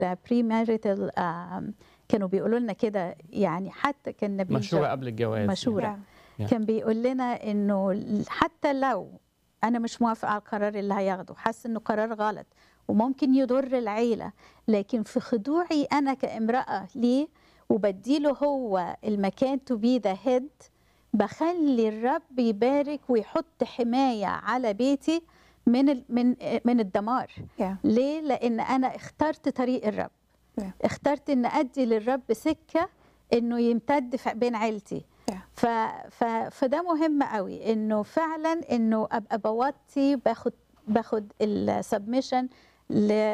بري ماريتال كانوا بيقولوا لنا كده يعني حتى كان نبيل مشهوره جا- قبل الجواز مشهورة Yeah. كان بيقول لنا انه حتى لو انا مش موافق على القرار اللي هياخده حاسس انه قرار غلط وممكن يضر العيله لكن في خضوعي انا كامراه ليه وبديله هو المكان تو بي ذا هيد بخلي الرب يبارك ويحط حمايه على بيتي من ال- من من الدمار Yeah. ليه لان انا اخترت طريق الرب Yeah. اخترت ان ادي للرب سكه انه يمتد في- بين عيلتي Yeah. ف... ف... فده مهم قوي انه فعلا انه ابقى بوطي باخد باخد السبمشن ل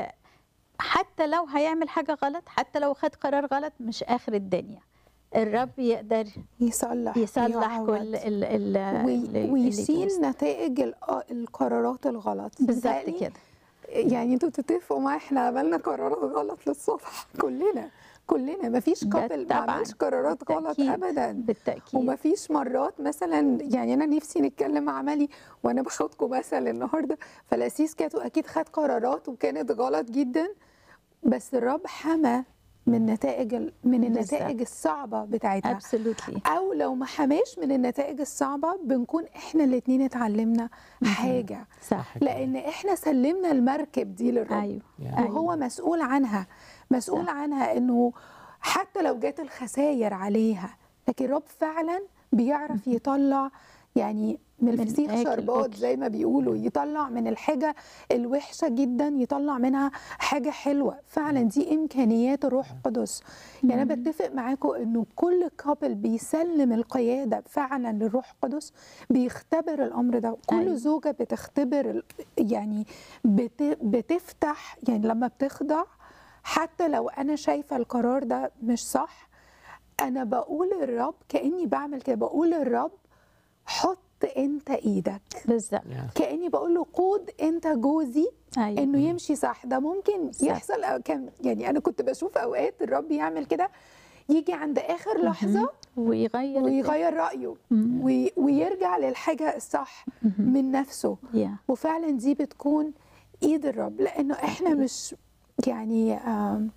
حتى لو هيعمل حاجه غلط حتى لو خد قرار غلط مش اخر الدنيا الرب يقدر يصلح يصلح يعوض. كل ال ال وي- اللي- ويشيل اللي نتائج ال- القرارات الغلط بالظبط متهيألي كده يعني انتوا بتتفقوا معايا احنا عملنا قرارات غلط للصبح كلنا كلنا مفيش ده كابل ما طبعاً. عملش قرارات غلط بالتأكيد. ابدا بالتاكيد ومفيش مرات مثلا يعني انا نفسي نتكلم عملي وانا باخدكم مثل النهارده فالاسيس كاتو اكيد خد قرارات وكانت غلط جدا بس الرب حمى من نتائج ال- من النتائج الصعبه بتاعتها ابسولوتلي او لو ما حماش من النتائج الصعبه بنكون احنا الاثنين اتعلمنا حاجه صح لان احنا سلمنا المركب دي للرب ايوه Yeah. وهو مسؤول عنها مسؤول صح. عنها انه حتى لو جات الخسائر عليها لكن الرب فعلا بيعرف يطلع يعني من من الفسيخ آكل شربات أكل. زي ما بيقولوا يطلع من الحاجة الوحشة جدا يطلع منها حاجة حلوة فعلا دي إمكانيات الروح القدس يعني أنا بتفق معاكم إنه كل كابل بيسلم القيادة فعلا للروح القدس بيختبر الأمر ده كل أيوة. زوجة بتختبر ال- يعني بت بتفتح يعني لما بتخضع حتى لو أنا شايفة القرار ده مش صح أنا بقول الرب كأني بعمل كده بقول الرب حط انت ايدك بالظبط Yeah. كاني بقول له قود انت جوزي ايوه انه يمشي صح ده ممكن صح. يحصل أو كان يعني انا كنت بشوف اوقات الرب يعمل كده يجي عند اخر لحظه ويغير ويغير رايه مم. وي- ويرجع للحاجه الصح من نفسه يا وفعلا دي بتكون ايد الرب لانه احنا مش يعني آم،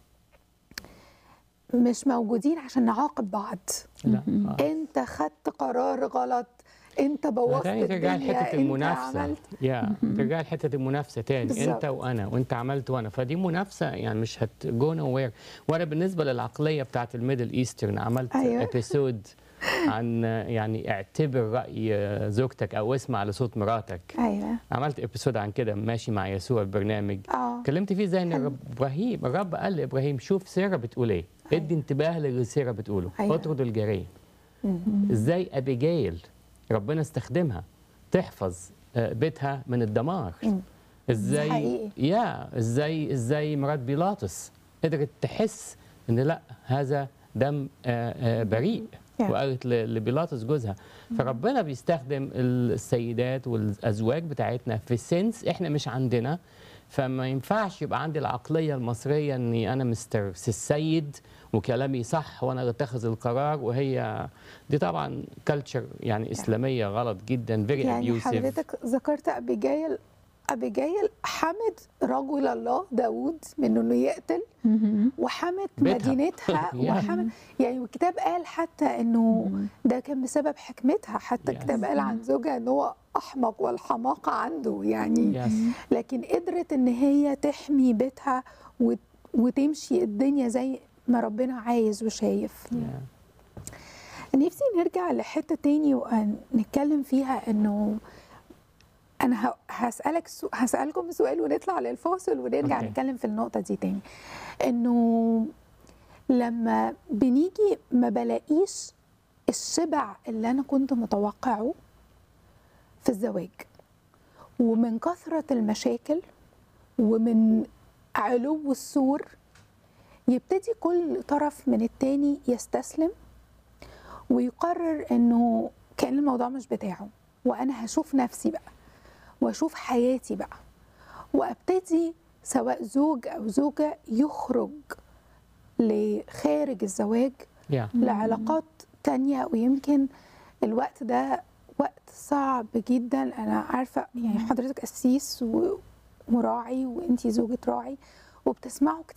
مش موجودين عشان نعاقب بعض لا آه. انت خدت قرار غلط انت بوظت تاني ترجع الدنيا لحته انت المنافسه عملت يا ترجع لحته المنافسه تاني بالظبط. انت وانا وانت عملت وانا فدي منافسه يعني مش هتجو نو وير وانا بالنسبه للعقليه بتاعت الميدل ايسترن عملت أيوة. ابيسود عن يعني اعتبر راي زوجتك او اسمع لصوت مراتك ايوه عملت ابيسود عن كده ماشي مع يسوع البرنامج اه اتكلمت فيه زي ان حلو. الرب- ابراهيم الرب قال لابراهيم شوف ساره بتقول ايه أيوة. ادي انتباه للي ساره بتقوله أيوة. اطرد الجاريه مم. ازاي ابيجايل ربنا استخدمها تحفظ آه، بيتها من الدمار مم. ازاي حقيقي. يا ازاي ازاي مرات بيلاطس قدرت تحس ان لا هذا دم آه، آه، بريء Yeah. وقالت ل- لبيلاطس جوزها فربنا بيستخدم السيدات والازواج بتاعتنا في سنس احنا مش عندنا فما ينفعش يبقى عندي العقليه المصريه اني انا مستر السيد وكلامي صح وانا اللي اتخذ القرار وهي دي طبعا كلتشر يعني اسلاميه غلط جدا فيري يعني ابيوسيف حضرتك ذكرت ابيجايل ابيجايل حمد رجل الله داوود من انه يقتل وحمد بيتها. مدينتها Yeah. وحمد يعني والكتاب قال حتى انه ده كان بسبب حكمتها حتى Yes. الكتاب قال عن زوجها ان هو احمق والحماقه عنده يعني يس لكن قدرت ان هي تحمي بيتها وت- وتمشي الدنيا زي ما ربنا عايز وشايف نفسي نرجع لحته تاني ونتكلم فيها انه انا ه- هسالك سو... هسالكم سؤال ونطلع للفاصل ونرجع أوكي. نتكلم في النقطه دي تاني انه لما بنيجي ما بلاقيش الشبع اللي انا كنت متوقعه في الزواج ومن كثره المشاكل ومن علو السور يبتدي كل طرف من التاني يستسلم ويقرر انه كان الموضوع مش بتاعه وانا هشوف نفسي بقى واشوف حياتي بقى وابتدي سواء زوج او زوجه يخرج لخارج الزواج يا لعلاقات تانية ويمكن الوقت ده وقت صعب جدا انا عارفه يعني حضرتك قسيس و- وراعي وانتي زوجة راعي وبتسمعوا كتير